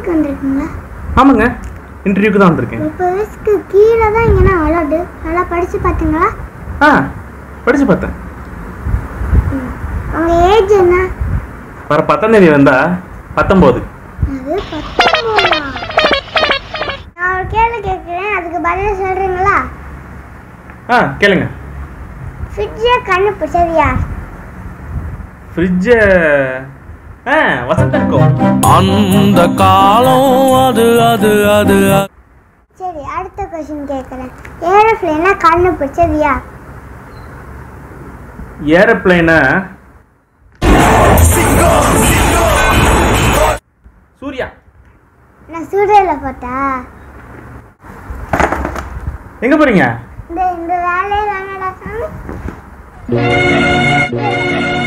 இன்டர்வியூக்கு வந்திருக்கீங்களா ஆமாங்க இன்டர்வியூக்கு தான் வந்திருக்கேன் முப்பது வயசுக்கு கீழே தான் இங்கன்னா அலோடு நல்லா படிச்சு பார்த்தீங்களா ஆ படிச்சு பார்த்தேன் உங்க ஏஜ் என்ன வர பத்தாம் தேதி வந்தா பத்தொம்போது அது பத்தொன்பதா நான் ஒரு கேள்வி கேட்குறேன் அதுக்கு பதில் சொல்றீங்களா ஆ கேளுங்க ஃப்ரிட்ஜை கண்டுபிடிச்சது யார் ஃப்ரிட்ஜை ஆ வசந்தா இருக்கும் அந்த காலம் அது அது அது அது. சரி அடுத்த கொஸ்டின் கேட்குறேன் ஏரோப்ளேனை கண்டுபிடிச்சது யார் ஏரோப்ளைனை சூர்யா நான் சூரியனில் போட்டா எங்க போறீங்க இந்த இந்த வேலையை வேணடா சாமி